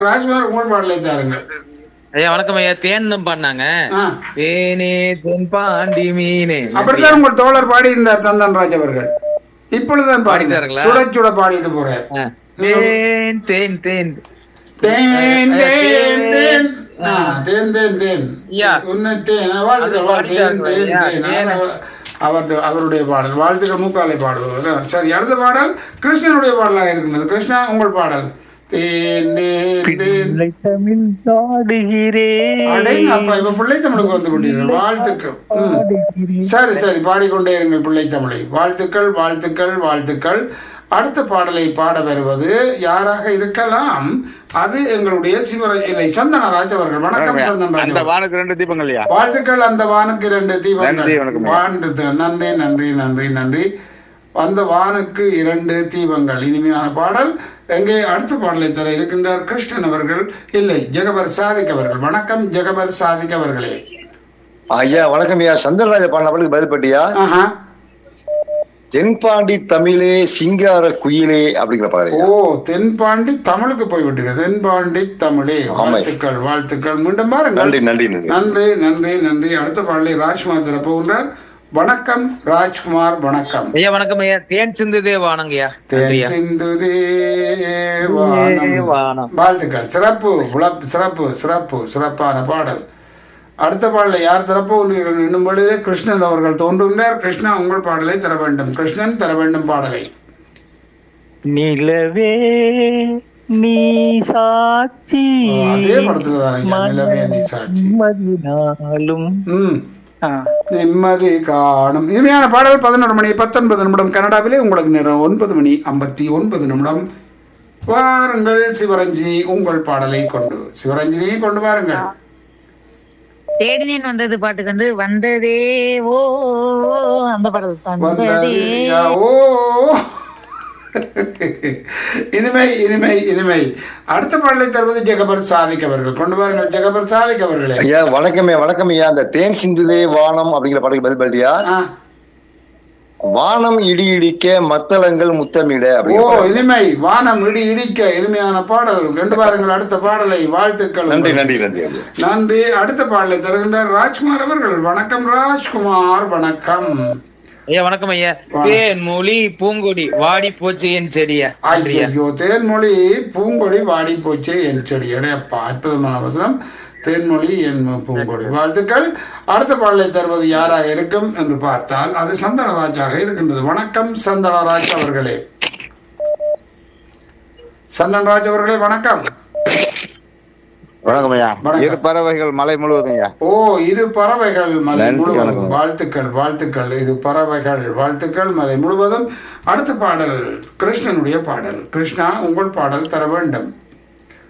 ராஜ்குமார் உங்கள் பாடலை தாருங்கள் ஐயா வணக்கம் ஐயா தேன்னு பண்ணாங்க ஆ தேனே தென் பாண்டி மீனே அப்படித்தான் உங்கள் தோழர் பாடி இருந்தார் சந்தன்ராஜ் அவர்கள் இப்பொழுதுதான் பாடினார் பாடிட்டாருங்களா? சுட சுட பாடிட்டு போறார் ஆ. தேன் தேன் தேன் தேன் தேன் தேன் ஆ, தேன் தேன் தேன் ஐயா. உன்னை தேன் வாழ்த்துக்கள் அது வாழ்த்து. தேன் தேன் பாடிட்டாருங்களா? தேன் தேன். அவர் அவர் அவருடைய பாடல் வாழ்த்துக்கள் மூக்காலை பாடுவார் சரி அடுத்த பாடல் கிருஷ்ணனுடைய பாடலாக இருக்கின்றது கிருஷ்ணா உங்கள் பாடல் தேன் தேன் தேன் பிள்ளை தமிழ் பாடுகிறேன் அடேங்க அப்பா இப்ப பிள்ளை தமிழுக்கு வந்து விட்டீர்கள் வாழ்த்துக்கள் ம். பாடுகிறேன். சரி சரி பாடிக்கொண்டே இருங்கள் பிள்ளை தமிழை வாழ்த்துக்கள் வாழ்த்துக்கள் வாழ்த்துக்கள் அடுத்த பாடலை பாட வருவது யாராக இருக்கலாம் அது எங்களுடைய சிவர இல்லை சந்தனராஜ் அவர்கள் வணக்கம் சந்தனராஜ் அந்த அவர்கள். வானுக்கு ரெண்டு தீபங்கள் ஐயா வாழ்த்துக்கள் அந்த வானுக்கு இரண்டு நன்றி, தீபங்கள் வணக்கம். வாழ்த்து நன்றி நன்றி நன்றி நன்றி அந்த வானுக்கு இரண்டு தீபங்கள் இனிமையான பாடல் எங்கே அடுத்த பாடலை தர இருக்கின்றார் கிருஷ்ணன் அவர்கள் இல்லை ஜெகபர் சாதிக் அவர்கள் வணக்கம் ஜெகபர் சாதிக் அவர்களே ஐயா வணக்கம் ஐயா சந்திரராஜ பாடினவளுக்கு பதில் பட்டியா ஆஹா தென்பாண்டி தமிழே சிங்கார குயிலே அப்படிங்கிற பாரு ஓ தென்பாண்டி தமிழுக்கு போய்விட்டீர்கள் தென்பாண்டி தமிழே ஆமா. வாழ்த்துக்கள் வாழ்த்துக்கள் மீண்டும் பாருங்கள் நன்றி நன்றி நன்றி நன்றி நன்றி நன்றி அடுத்த பாடலை ராஜ்குமார் சிறப்புகின்றார் வணக்கம் ராஜ்குமார் வணக்கம் ஐயா வணக்கம் ஐயா தேன் சிந்துதே வானங்கய்யா தேன் நன்றியா சிந்துதே வானம். வானம். வாழ்த்துக்கள் சிறப்பு உழப்- சிறப்பு சிறப்பு சிறப்பான பாடல் அடுத்த பாடலை யார் திறப்போ என்னும் பொழுது கிருஷ்ணன் அவர்கள் தோன்றுகின்றார் கிருஷ்ணா உங்கள் பாடலை தர வேண்டும் கிருஷ்ணன் தர வேண்டும் பாடலை நிலவே நீ சாட்சி ஓ, அதே படத்துல தான் ஐயா, நிலவே நீ சாட்சி. மதினாலும் ம் ஆ. நிம்மதி காணும் இனிமையான பாடல் பதினொரு மணி பத்தொன்பது நிமிடம் கனடாவிலே உங்களுக்கு நேரம் ஒன்பது மணி ஐம்பத்தி ஒன்பது நிமிடம் வாருங்கள் சிவரஞ்சினி உங்கள் பாடலை கொண்டு சிவரஞ்சினியை கொண்டு வாருங்கள் தேடினேன் வந்தது பாட்டுக்கு வந்து வந்ததே ஓ ஓ, அந்த பாடல் வந்ததே வந்ததியா, ஓ இனிமை இனிமை இனிமை அடுத்த பாடலை தருவது ஜெகபர் சாதிக் அவர்கள் கொண்டு வாருங்கள் ஜெகபர் சாதிக் அவர்களே ஐயா வணக்கமே வணக்கம் ஐயா அந்த தேன் சிந்துதே வானம் அப்படிங்கிற பாட்டுக்கு பதில் பட்டியா ஆ. வானம் இடி இடிக்க மத்தளங்கள் முத்தமிட ஓ அப்படிங்கிற பாடல். இனிமை வானம் இடி இடிக்க இனிமையான பாடல் கொண்டு வாருங்கள் அடுத்த பாடலை வாழ்த்துக்கள் நன்றி நன்றி நன்றி ஐயா நன்றி அடுத்த பாடலை தருகின்றார் ராஜ்குமார் அவர்கள் வணக்கம் ராஜ்குமார் வணக்கம் ஐயா வணக்கம் ஐயா தேன் மொழி பூங்கொடி வாடி போச்சு என் செடியா நன்றியா ஐயோ தேன்மொழி பூங்கொடி வாடி போச்சு என் செடி அப்பா அற்புதமான வசனம் தேன்மொழி என் பூங்கொடி வாழ்த்துக்கள் அடுத்த பாடலை தருவது யாராக இருக்கும் என்று பார்த்தால் அது சந்தனராஜாக இருக்கின்றது வணக்கம் சந்தனராஜ் அவர்களே சந்தனராஜ் அவர்களே வணக்கம் வணக்கம் ஐயா வணக்கம். இரு பறவைகள் மலை முழுவதும் ஐயா ஓ இரு பறவைகள் மலை நன்றி, முழுவதும் வணக்கம். வாழ்த்துக்கள் வாழ்த்துக்கள் இரு பறவைகள் வாழ்த்துக்கள் மலை முழுவதும் அடுத்த பாடல் கிருஷ்ணனுடைய பாடல் கிருஷ்ணா உங்கள் பாடல் தர வேண்டும்